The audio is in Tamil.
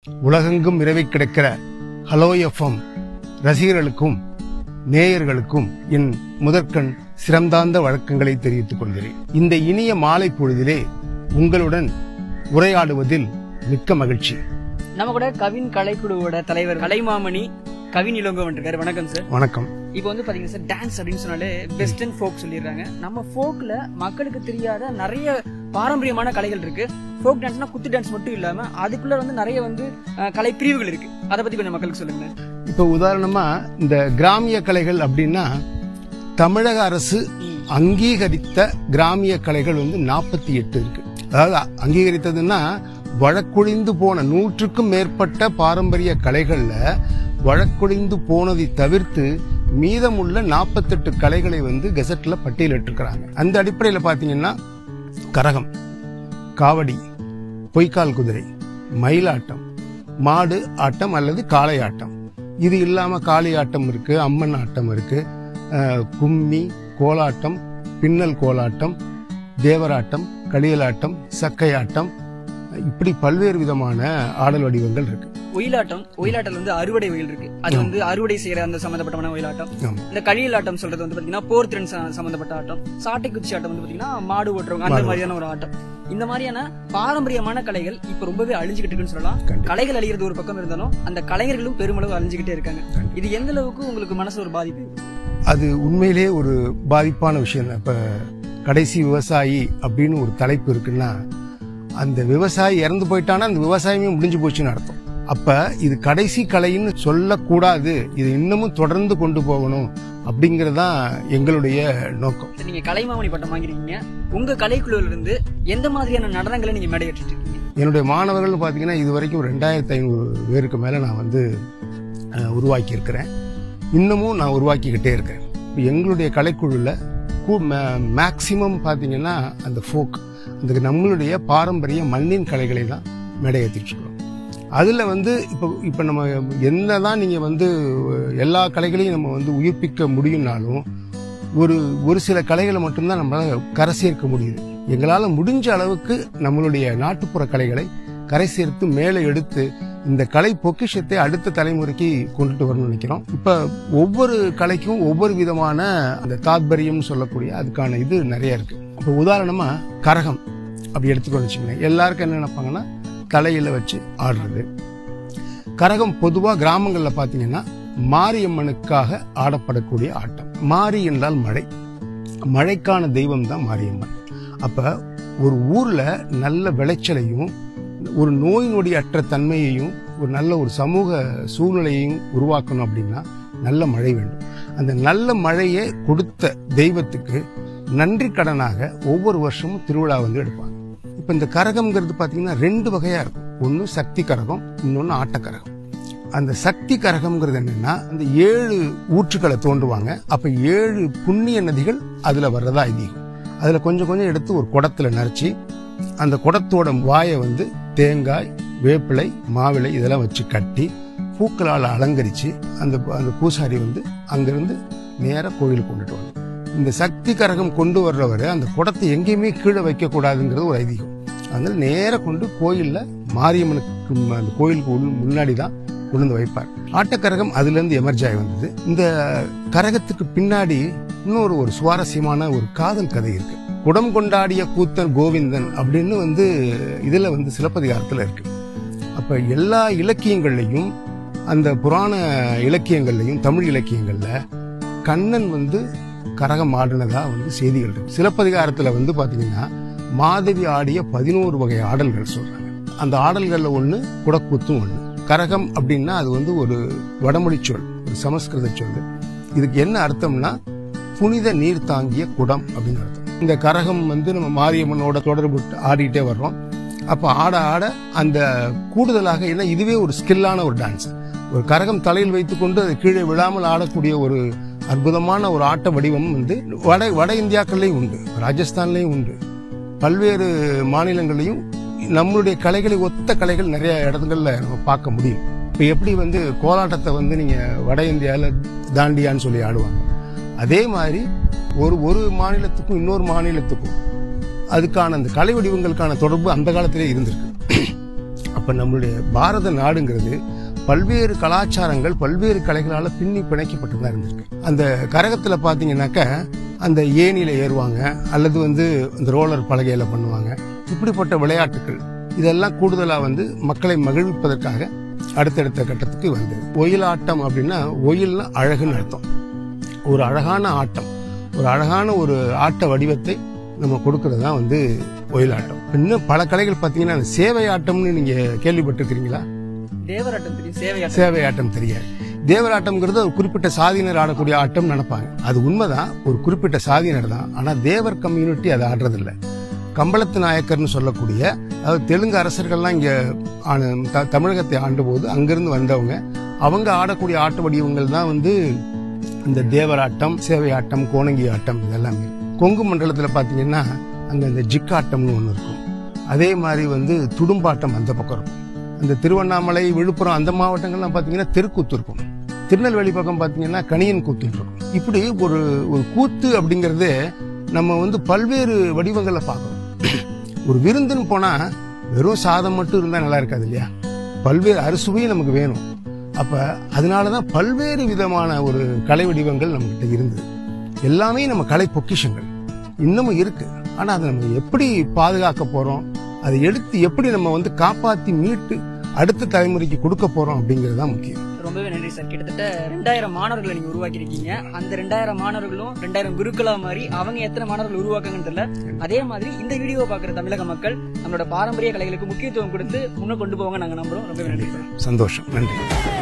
உலகெங்கும் இரவி கிடக்கிற ஹலோ எஃப்எம் ரசிகர்களுக்கும் நேயர்களுக்கும் என் முதற்கண் சிறந்தாந்த வழக்கங்களை தெரிவித்துக் கொள்கிறேன் இந்த இனிய மாலை பொழுதிலே உங்களுடன் உரையாடுவதில் மிக்க மகிழ்ச்சி நம்ம கூட கவின் கலைக்குழுவோட தலைவர் கலைமாமணி கவின் இளங்கோவன் இருக்காரு வணக்கம் சார் வணக்கம் இப்போ வந்து பாத்தீங்கன்னா சார் டான்ஸ் அப்படின்னு சொன்னாலே வெஸ்டர்ன் ஃபோக் சொல்லிடுறாங்க நம்ம ஃபோக்ல மக்களுக்கு தெரியாத நிறைய பாரம்பரியமான கலைகள் இருக்கு ஃபோக் டான்ஸ்னா குத்து டான்ஸ் மட்டும் இல்லாம அதுக்குள்ள வந்து நிறைய வந்து அஹ், கலை பிரிவுகள் இருக்கு அதை பத்தி கொஞ்சம் மக்களுக்கு சொல்லுங்க இப்போ உதாரணமா இந்த கிராமிய கலைகள் அப்படின்னா தமிழக அரசு அங்கீகரித்த கிராமிய கலைகள் வந்து நாற்பத்தி எட்டு இருக்கு அதாவது அங்கீகரித்ததுன்னா வழக்குழிந்து போன நூற்றுக்கும் மேற்பட்ட பாரம்பரிய கலைகள்ல வழக்குழிந்து போனதை தவிர்த்து மீதமுள்ள நாற்பத்தெட்டு கலைகளை வந்து கெசட்ல பட்டியலிட்டிருக்கிறாங்க அந்த அடிப்படையில் பாத்தீங்கன்னா கரகம் காவடி பொய்க்கால் குதிரை மயிலாட்டம் மாடு ஆட்டம் அல்லது காளை ஆட்டம் இது இல்லாம காளி ஆட்டம் இருக்கு அம்மன் ஆட்டம் இருக்கு அஹ், கும்மி கோலாட்டம் பின்னல் கோலாட்டம் தேவராட்டம் களியலாட்டம் சக்கையாட்டம் இப்படி பல்வேறு விதமான ஆடல் வடிவங்கள் இருக்கு ஒயிலாட்டம் ஒயிலாட்டல் வந்து அறுவடை ஒயில் இருக்கு அது வந்து அறுவடை செய்யற அந்த சம்பந்தப்பட்டமான ஒயிலாட்டம் ஆமா. இந்த களியல் ஆட்டம் சொல்றது வந்து பாத்தீங்கன்னா போர் திறன் ச- சம்பந்தப்பட்ட ஆட்டம் சாட்டை குச்சி ஆட்டம் வந்து பாத்தீங்கன்னா மாடு ஓட்டுறவங்க அந்த மாதிரியான ஒரு ஆட்டம் இந்த மாதிரியான பாரம்பரியமான கலைகள் இப்ப ரொம்பவே அழிஞ்சுகிட்டு இருக்குன்னு சொல்லலாம் கண்டிப்பா. கலைகள் அழியிறது ஒரு பக்கம் இருந்தாலும் அந்த கலைஞர்களும் பெருமளவு அழிஞ்சுகிட்டே இருக்காங்க கண்டிப்பா. இது எந்த அளவுக்கு உங்களுக்கு மனசு ஒரு பாதிப்பு அது உண்மையிலே ஒரு பாதிப்பான விஷயம் தான் இப்ப கடைசி விவசாயி அப்படின்னு ஒரு தலைப்பு இருக்குன்னா அந்த விவசாயி இறந்து போயிட்டானா அந்த விவசாயமே முடிஞ்சு போச்சுன்னு அர்த்தம் அப்ப இது கடைசி கலைன்னு சொல்லக்கூடாது இது இன்னமும் தொடர்ந்து கொண்டு போகணும் அப்படிங்கறதுதான் எங்களுடைய நோக்கம் நீங்க கலைமாமணி பட்டம் வாங்கிருக்கீங்க உங்க கலைக்குழுல இருந்து எந்த மாதிரியான நடனங்களை நீங்க மேடையேற்றிட்டு இருக்கீங்க என்னுடைய மாணவர்கள் பார்த்தீங்கன்னா இது வரைக்கும் ரெண்டாயிரத்தி ஐநூறு பேருக்கு மேலே நான் வந்து அஹ், உருவாக்கி இருக்கிறேன் இன்னமும் நான் உருவாக்கிக்கிட்டே இருக்கேன் இப்போ எங்களுடைய கலைக்குழுவில் மேக்சிமம் பார்த்தீங்கன்னா அந்த ஃபோக் அந்த நம்மளுடைய பாரம்பரிய மண்ணின் கலைகளை தான் மேடையேற்றிட்டு இருக்கிறோம் அதில் வந்து இப்போ இப்போ நம்ம என்ன தான் நீங்கள் வந்து எல்லா கலைகளையும் நம்ம வந்து உயிர்ப்பிக்க முடியும்னாலும் ஒரு ஒரு சில கலைகளை மட்டும்தான் நம்மளால கரை சேர்க்க முடியுது எங்களால் முடிஞ்ச அளவுக்கு நம்மளுடைய நாட்டுப்புற கலைகளை கரை சேர்த்து மேலே எடுத்து இந்த கலை பொக்கிஷத்தை அடுத்த தலைமுறைக்கு கொண்டுட்டு வரணும்னு நினைக்கிறோம் இப்ப ஒவ்வொரு கலைக்கும் ஒவ்வொரு விதமான அந்த தாத்பரியம் சொல்லக்கூடிய அதுக்கான இது நிறைய இருக்கு இப்போ உதாரணமா கரகம் அப்படி எடுத்துக்கொண்டு வச்சுக்கோங்களேன் எல்லாருக்கும் என்ன நினைப்பாங்கன்னா தலையில வச்சு ஆடுறது கரகம் பொதுவா கிராமங்கள்ல பாத்தீங்கன்னா மாரியம்மனுக்காக ஆடப்படக்கூடிய ஆட்டம் மாரி என்றால் மழை மழைக்கான தெய்வம் தான் மாரியம்மன் அப்ப ஒரு ஊர்ல நல்ல விளைச்சலையும் ஒரு நோய் நொடி அற்ற தன்மையையும் ஒரு நல்ல ஒரு சமூக சூழ்நிலையையும் உருவாக்கணும் அப்படின்னா நல்ல மழை வேண்டும் அந்த நல்ல மழையை கொடுத்த தெய்வத்துக்கு நன்றி கடனாக ஒவ்வொரு வருஷமும் திருவிழா வந்து எடுப்பாங்க இப்ப இந்த கரகம்ங்கிறது பாத்தீங்கன்னா ரெண்டு வகையா இருக்கும் ஒன்னு சக்தி கரகம் இன்னொன்னு ஆட்டக்கரகம் அந்த சக்தி கரகம்ங்கிறது என்னன்னா அந்த ஏழு ஊற்றுக்களை தோண்டுவாங்க அப்ப ஏழு புண்ணிய நதிகள் அதுல வர்றதா ஐதீகம் அதுல கொஞ்சம் கொஞ்சம் எடுத்து ஒரு குடத்துல நரைச்சி அந்த குடத்தோட வாயை வந்து தேங்காய் வேப்பிலை மாவிளை இதெல்லாம் வச்சு கட்டி பூக்களால் அலங்கரிச்சு அந்த அந்த பூசாரி வந்து அங்கிருந்து நேரா கோயிலுக்கு கொண்டுட்டு வரணும் இந்த சக்தி கரகம் கொண்டு வர்றவர் அந்த குடத்தை எங்கேயுமே கீழே வைக்க கூடாதுங்கிறது ஒரு ஐதீகம் அதனால நேரா கொண்டு கோயில்ல மாரியம்மனுக்கு ம- அந்த கோயிலுக்கு உள் முன்னாடி தான் கொண்டு வந்து வைப்பார் ஆட்டக்கரகம் அதுல இருந்து எமர்ஜ் ஆகி வந்தது இந்த கரகத்துக்கு பின்னாடி இன்னொரு ஒரு சுவாரஸ்யமான ஒரு காதல் கதை இருக்கு குடம் கொண்டாடிய கூத்தன் கோவிந்தன் அப்படின்னு வந்து இதுல வந்து சிலப்பதிகாரத்துல இருக்கு அப்ப எல்லா இலக்கியங்கள்லையும் அந்த புராண இலக்கியங்கள்லையும் தமிழ் இலக்கியங்கள்ல கண்ணன் வந்து கரகம் ஆடினதா வந்து செய்திகள் இருக்கு சிலப்பதிகாரத்துல வந்து பாத்தீங்கன்னா மாதவி ஆடிய பதினோரு வகை ஆடல்கள் சொல்றாங்க அந்த ஆடல்கள்ல ஒண்ணு குடக்கூத்தும் ஒண்ணு கரகம் அப்படின்னா அது வந்து ஒரு வடமொழி சொல் ஒரு சமஸ்கிருத சொல் இதுக்கு என்ன அர்த்தம்னா புனித நீர் தாங்கிய குடம் அப்படின்னு அர்த்தம் இந்த கரகம் வந்து நம்ம மாரியம்மனோட தொடர்பு ஆடிட்டே வர்றோம் அப்ப ஆட ஆட அந்த கூடுதலாக ஏன்னா இதுவே ஒரு ஸ்கில்லான ஒரு டான்ஸ் ஒரு கரகம் தலையில் வைத்துக்கொண்டு அது கீழே விழாமல் ஆடக்கூடிய ஒரு அற்புதமான ஒரு ஆட்ட வடிவம் வந்து வட வட இந்தியாக்கள்லயும் உண்டு ராஜஸ்தான்லயும் உண்டு பல்வேறு மாநிலங்களையும் நம்மளுடைய கலைகளை ஒத்த கலைகள் நிறைய இடங்கள்ல நம்ம பார்க்க முடியும் இப்ப எப்படி வந்து கோலாட்டத்தை வந்து நீங்க வட இந்தியால தாண்டியான்னு சொல்லி ஆடுவாங்க அதே மாதிரி ஒரு ஒரு மாநிலத்துக்கும் இன்னொரு மாநிலத்துக்கும் அதுக்கான அந்த கலை வடிவங்களுக்கான தொடர்பு அந்த காலத்திலே இருந்திருக்கு அப்ப அப்ப நம்மளுடைய பாரத நாடுங்கிறது பல்வேறு கலாச்சாரங்கள் பல்வேறு கலைகளால பின்னி பிணைக்கப்பட்டு தான் இருந்திருக்கு அந்த கரகத்துல பாத்தீங்கன்னாக்க அந்த ஏணியில ஏறுவாங்க அல்லது வந்து இந்த ரோலர் பலகையில பண்ணுவாங்க இப்படிப்பட்ட விளையாட்டுகள் இதெல்லாம் கூடுதலா வந்து மக்களை மகிழ்விப்பதற்காக அடுத்தடுத்த கட்டத்துக்கு வந்தது ஒயிலாட்டம் அப்படின்னா ஒயில்னா அழகுன்னு அர்த்தம் ஒரு அழகான ஆட்டம் ஒரு அழகான ஒரு ஆட்ட வடிவத்தை நம்ம கொடுக்கறது தான் வந்து ஒயிலாட்டம் இன்னும் பல கலைகள் பார்த்தீங்கன்னா அந்த சேவை ஆட்டம்னு நீங்க கேள்விப்பட்டிருக்கிறீங்களா தேவராட்டம் தெரியும் சேவையாட்டம் சேவை ஆட்டம் தெரியாது தேவராட்டம்ங்கிறது ஒரு குறிப்பிட்ட சாதியினர் ஆடக்கூடிய ஆட்டம் நினைப்பாங்க அது உண்மைதான் ஒரு குறிப்பிட்ட சாதியினர் தான் ஆனா தேவர் கம்யூனிட்டி அதை ஆடுறதில்ல கம்பளத்து நாயக்கர்னு சொல்லக்கூடிய அதாவது தெலுங்கு அரசர்கள்லாம் இங்க ஆன- த- தமிழகத்தை ஆண்டபோது அங்கிருந்து வந்தவங்க அவங்க ஆடக்கூடிய ஆட்ட வடிவங்கள் தான் வந்து இந்த தேவராட்டம் சேவை ஆட்டம் கோணங்கி ஆட்டம் இதெல்லாமே கொங்கு மண்டலத்துல பாத்தீங்கன்னா அங்க இந்த ஜிக்காட்டம்னு ஒன்று இருக்கும் அதே மாதிரி வந்து துடும்பாட்டம் அந்த பக்கம் இருக்கும் அந்த திருவண்ணாமலை விழுப்புரம் அந்த மாவட்டங்கள்லாம் பாத்தீங்கன்னா தெருக்கூத்து இருக்கும் திருநெல்வேலி பக்கம் பாத்தீங்கன்னா கணியன் கூத்து இருக்கும் இப்படி ஒரு ஒரு கூத்து அப்படிங்கறது நம்ம வந்து பல்வேறு வடிவங்களை பார்க்கறோம் ஒரு விருந்துன்னு போனா வெறும் சாதம் மட்டும் இருந்தா நல்லா இருக்காது இல்லையா பல்வேறு அறுசுவையும் நமக்கு வேணும் அப்ப அதனாலதான் பல்வேறு விதமான ஒரு கலை வடிவங்கள் நம்மகிட்ட இருந்தது எல்லாமே நம்ம கலை பொக்கிஷங்கள் இன்னமும் இருக்கு ஆனா அதை நம்ம எப்படி பாதுகாக்க போறோம் அதை எடுத்து எப்படி நம்ம வந்து காப்பாத்தி மீட்டு அடுத்த தலைமுறைக்கு கொடுக்க போறோம் அப்படிங்கிறது தான் முக்கியம் ரொம்பவே நன்றி சார் கிட்டத்தட்ட ரெண்டாயிரம் மாணவர்களை நீங்க உருவாக்கி இருக்கீங்க அந்த ரெண்டாயிரம் மாணவர்களும் ரெண்டாயிரம் குருக்களா மாதிரி அவங்க எத்தனை மாணவர்கள் உருவாக்குங்கன்னு தெரியல அதே மாதிரி இந்த வீடியோவை பாக்குற தமிழக மக்கள் நம்மளோட பாரம்பரிய கலைகளுக்கு முக்கியத்துவம் கொடுத்து முன்ன கொண்டு போவாங்க நாங்க நம்புறோம் ரொம்பவே நன்றி சார் சந்தோஷம் நன்றி